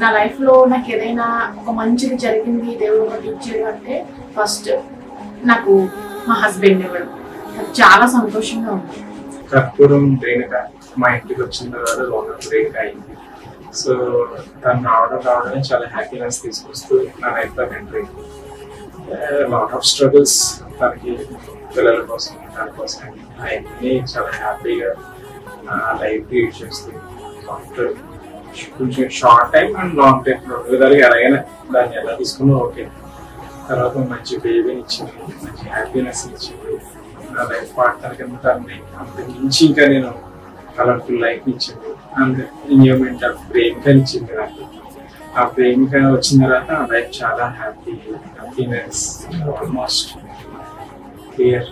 నా లైఫ్ లో నాకు ఏదైనా ఒక మంచిది జరిగింది దేవుడు ఒకటి ఇచ్చాడు అంటే ఫస్ట్ నాకు మా హస్బెండ్ ఇవ్వడం నాకు చాలా సంతోషంగా ఉంది కర్పూరం రేణుక మా ఇంటికి వచ్చిన తర్వాత లోనర్ రేణుక అయింది సో తను రావడం రావడమే చాలా హ్యాపీనెస్ తీసుకొస్తూ నా లైఫ్ లో ఎంట్రీ లాట్ ఆఫ్ స్ట్రగుల్స్ తనకి పిల్లల కోసం దాని కోసం అవన్నీ చాలా హ్యాపీగా లైఫ్ లీడ్ చేస్తూ ఆఫ్టర్ కొంచెం short time and long time రెండు విధాలుగా ఎలాగైనా దాన్ని ఎలా తీసుకున్నా ఓకే తర్వాత మంచి బేబీని ఇచ్చింది మంచి హ్యాపీనెస్ ఇచ్చింది నా లైఫ్ పార్ట్నర్ కింద తనని అంత మించి ఇంకా నేను కలర్ఫుల్ లైఫ్ ఇచ్చింది అండ్ ఎంజాయ్మెంట్ ఆఫ్ ప్రేమిక ఇచ్చింది నాకు ఆ ప్రేమిక వచ్చిన తర్వాత నా లైఫ్ చాలా హ్యాపీ హ్యాపీనెస్ ఆల్మోస్ట్ క్లియర్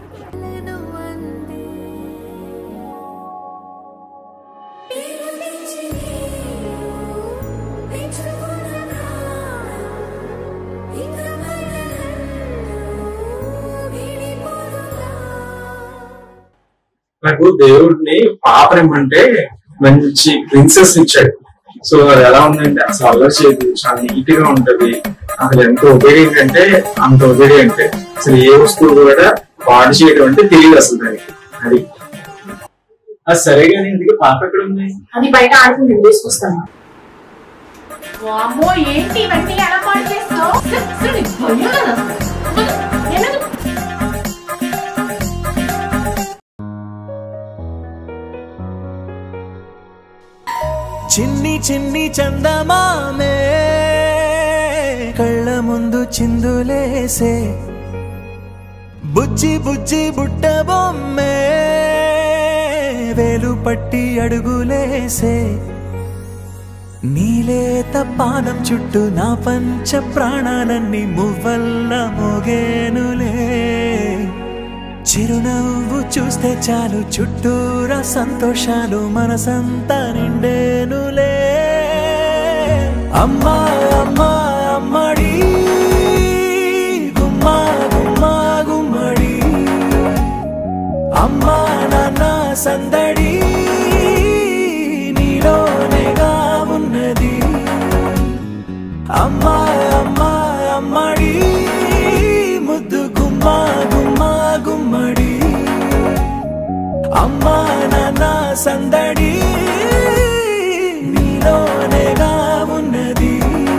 నాకు దేవుడిని పాపరేమంటే మంచి ప్రిన్సెస్ ఇచ్చాడు సో అది ఎలా ఉందంటే అసలు అల్లరి చేయదు చాలా నీట్ గా ఉంటది అసలు ఎంత ఒబీడియంట్ అంటే అంత ఒబీడియంట్ అసలు ఏ వస్తువు కూడా పాడు చేయడం అంటే తెలియదు అసలు దానికి అది అది సరే కానీ ఇందుకు పాప ఎక్కడ ఉంది అది బయట ఆడుకుని నేను తీసుకొస్తాను వామ్మో ఏంటి ఇవన్నీ ఎలా పాడు చేస్తావు అసలు నీకు భయం కదా అసలు? ఎందుకు? చిన్ని చిన్ని చందమామే కళ్ళ ముందు చిందులేసే బుజ్జి బుజ్జి బుట్ట బొమ్మే వేలు పట్టి అడుగులేసే నీలేత పానం చుట్టూ నా పంచ ప్రాణాలన్నీ మువ్వల్ల మోగేనులే చిరునవ్వు చూస్తే చాలు చుట్టూరా సంతోషాలు మనసంతా నిండేనులే అమ్మా అమ్మా అమ్మడి గుమ్మా గుమ్మా గుమ్మడి అమ్మా నాన్న సందడి నీలోనేగా ఉన్నది అమ్మా అమ్మా అమ్మడి ముద్దు గుమ్మా గుమ్మా గుమ్మడి అమ్మా నాన్న సందడి నీలోనేగా ఉన్నది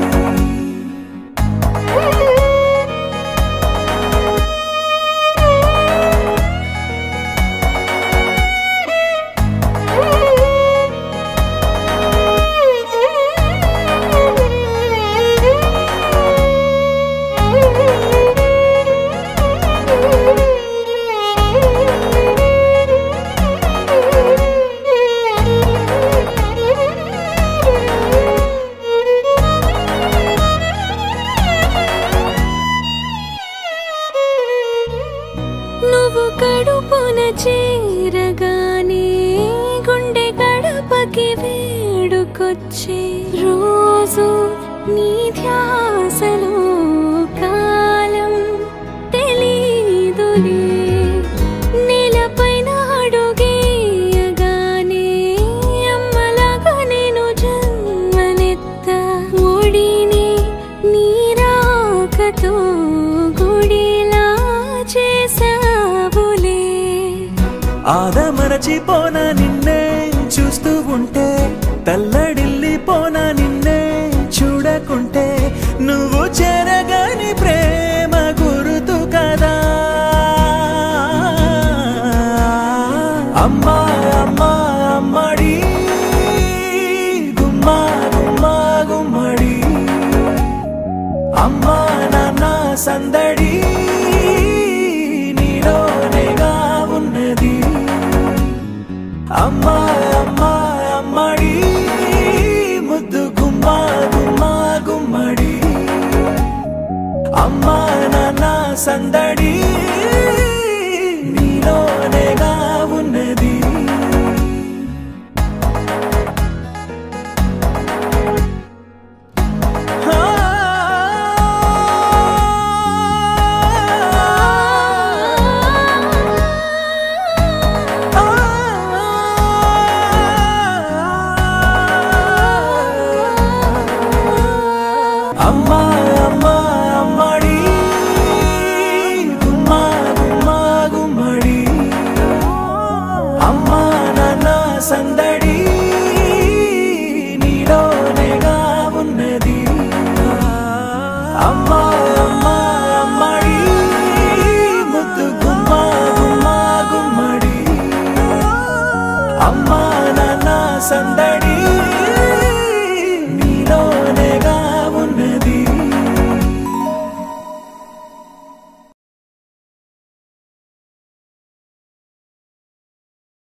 నువ్వు కడుపున చేరగానే గుండె గడపకి వేడుకొచ్చే రోజు నీ ధ్యాసలో కాలం తెలీదులే నేలపైన అడుగేయగానే అమ్మలాగా నేను జన్మనెత్త ఒడిని నీరాకతో గుడిలా చేసావులే ఆదమరచిపోన నిన్నే చూస్తూ ఉంటే తల్లడిల్లిపోన నిన్నే చూడకుంటే నువ్వు చెరగని ప్రేమ గురుతు కదా అమ్మా అమ్మా అమ్మడి గుమ్మా గుమ్మా గుమ్మడి అమ్మా నాన్న సందడి నీలోనేగా ఉన్నది అమ్మా అమ్మా అమ్మడి ముద్దు గుమ్మా గుమ్మా గుమ్మడి అమ్మా నాన్న సందడి నీలోనేగా ఉన్నది అమ్మా అమ్మా అమ్మడి గుమ్మా గుమ్మా గుమ్మడి అమ్మా నాన్న సందడి